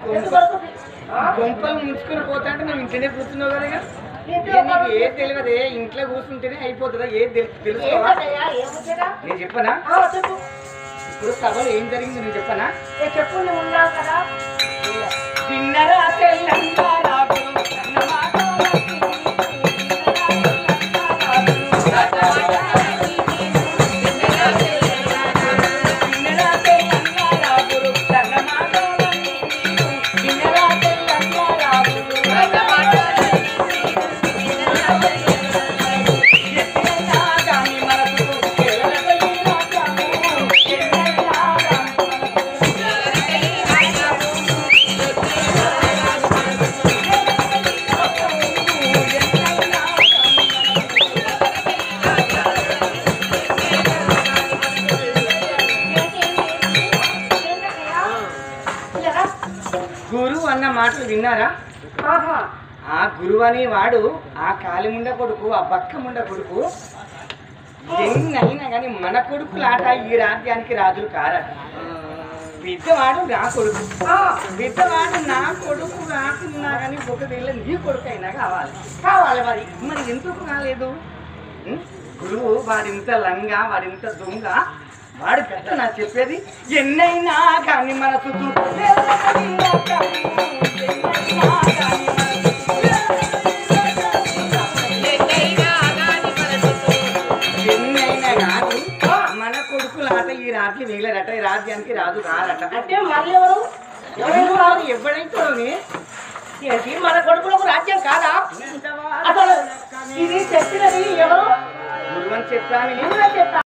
గొంపలు ముంచుకొని పోతా అంటే నువ్వు ఇంట్లోనే కూర్చున్నావు కదా ఇక? ఇంట్లో ఏ నీకు ఏది తెలియదే ఇంట్లో కూర్చుంటేనే అయిపోతుందా ఏది తెలు- తెలుసుకోవా ఏంటయ్యా ఏముందిరా నేను చెప్పనా ఆ, చెప్పు ఇప్పుడు సభలో ఏం జరిగింది నేను చెప్పనా ఏ చెప్పు నువ్వు ఉన్నావు కదా తిన్నరా తెల్లంగారా గురు అన్నమాట తిన్నరా తెల్లంగారా గురు అన్నమాట తిన్నరా తెల్లంగారా గురు అన్నమాట ఎన్నైనా గాని మనకు కేవలమై రాజాము ఎన్నైనా గాని ఏంటయ్యా ఇలా గురువు అన్న మాటలు విన్నారా ఆహా ఆ గురువు అనే వాడు ఆ కాలిముండ కొడుకు ఆ బక్కముండ కొడుకు ఎన్నైనా కానీ మన కొడుకులాట ఈ రాజ్యానికి రాజులు కారట పెద్దవాడు నా కొడుకు ఆ, పెద్దవాడు నా కొడుకు రాకున్నా కానీ ఒకవేళ నీ కొడుకు అయినా కావాలి కావాలి మరి మరి ఎందుకు కాలేదు ఉం? గురువు వాడింత లంగా వాడింత దొంగ వాడు పెద్ద నాకు చెప్పేది ఎన్నైనా కానీ మన చుట్టూ ఎన్నైనా కానీ, ఎన్నైనా కానీ ఎన్నైనా కాదు మన కొడుకులాట ఈ రాజ్యం మిగిలరట ఈ రాజ్యానికి రాజు రారట అంటే మళ్ళీ ఎవరు ఎవరైనా రాదు ఎవడైతే ఏంటి మన కొడుకులకు రాజ్యం కాదా అసలు ఇది చెప్పినది ఎవరు గురువు అని చెప్పాను నువ్వే చెప్పా